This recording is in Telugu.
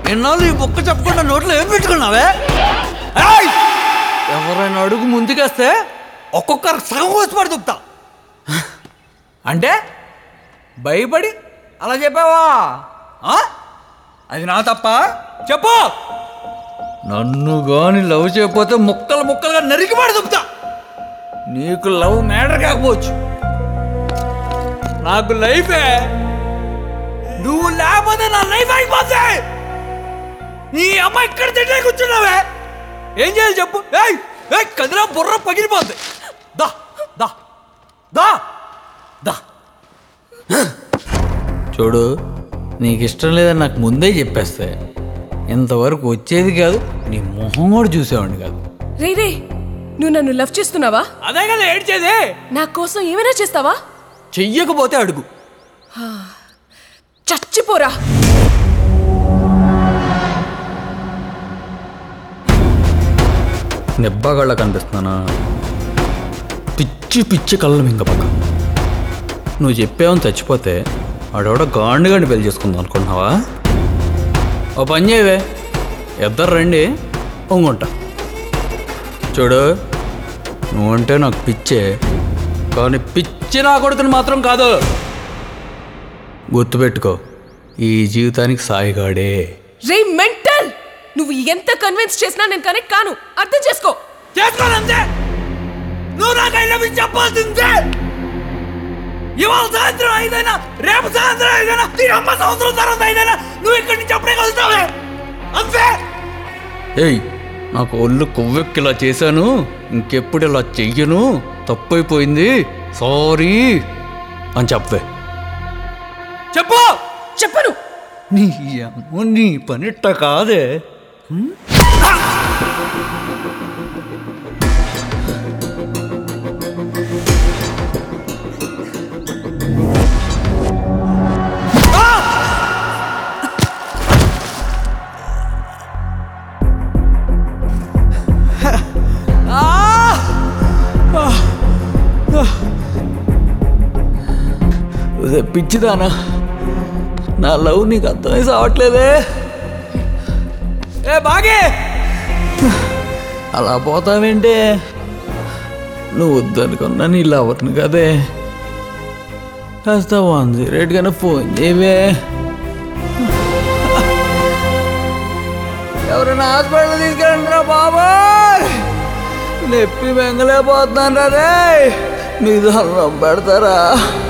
ఎన్నాళ్ళు ఈ బొక్క చెప్పకుండా నోట్లో ఏం పెట్టుకున్నావే ఏయ్! ఎవరైనా అడుగు ముందుకేస్తే ఒక్కొక్కరు సగం వచ్చి పడి దుప్తా అంటే భయపడి అలా చెప్పావా ఆ? అది నా తప్ప చెప్పు నన్ను గాని లవ్ చేయకపోతే ముక్కలు ముక్కలుగా నరికి పడి దుప్తా నీకు లవ్ మ్యాటర్ కాకపోవచ్చు నాకు లైఫే నువ్వు లేకపోతే నా లైఫ్ అయిపోతే నీ అమ్మ ఇక్కడ తింటే కూర్చున్నావే ఏం చేయాలి చెప్పు ఏయ్ ఏయ్ కదిరా బుర్ర పగిలిపోద్ది దా దా దా దా చూడు నీకు ఇష్టం లేదని నాకు ముందే చెప్పేస్తే ఇంతవరకు వచ్చేది కాదు నీ మొహం కూడా చూసేవాడిని కాదు రే రే నువ్వు నన్ను లవ్ చేస్తున్నావా అదే కదా ఏడ్చేది నా కోసం ఏమైనా చేస్తావా చెయ్యకపోతే అడుగు చచ్చిపోరా నెబ్బగాళ్ళ కనిపిస్తున్నానా పిచ్చి పిచ్చి కళ్ళ మింగపక్క నువ్వు చెప్పావని చచ్చిపోతే ఆడెవడ గాండుగాని పెళ్లి చేసుకుందాం అనుకుంటున్నావా ఓ పని చేయవే ఇద్దరు రండి పొంగుంటా చూడు నువ్వంటే నాకు పిచ్చే కానీ పిచ్చి నా కొడుకుని మాత్రం కాదు గుర్తుపెట్టుకో ఈ జీవితానికి సాయిగాడే రే మెంటల్ నువ్వు ఎంత కన్విన్స్ చేసినా నేను కనెక్ట్ కాను అర్థం చేసుకో చేసుకోనంతే నువ్వు నాకు ఐ లవ్ యూ చెప్పాల్సిందే ఇవాళ సాయంత్రం ఐదైనా రేపు సాయంత్రం ఐదైనా నీ అమ్మ సంవత్సరం తర్వాత ఐదైనా నువ్వు ఇక్కడి నుంచి అప్పుడే కలుస్తావే అంతే ఏయ్ నాకు ఒళ్ళు కొవ్వెక్కి ఇలా చేశాను ఇంకెప్పుడు ఇలా చెయ్యను తప్పైపోయింది సారీ అని చెప్పవే చెప్పు చెప్పను నీ అమ్మ నీ పనిట్ట కాదే ఉదే పిచ్చిదానా నా లవ్ నీకు అర్థమై సావట్లేదే ఏ బాగే అలా పోతావేంటే నువ్వు వద్దనుకున్నా నీ లవర్ని కదే కాస్త వన్ జీరో ఎయిట్ కన్నా ఫోన్ చేయవే ఎవరైనా హాస్పిటల్ తీసుకెళ్ళండి రా బాబాయ్ నొప్పి బెంగలేకపోతున్నాను రే మీ దండం పెడతారా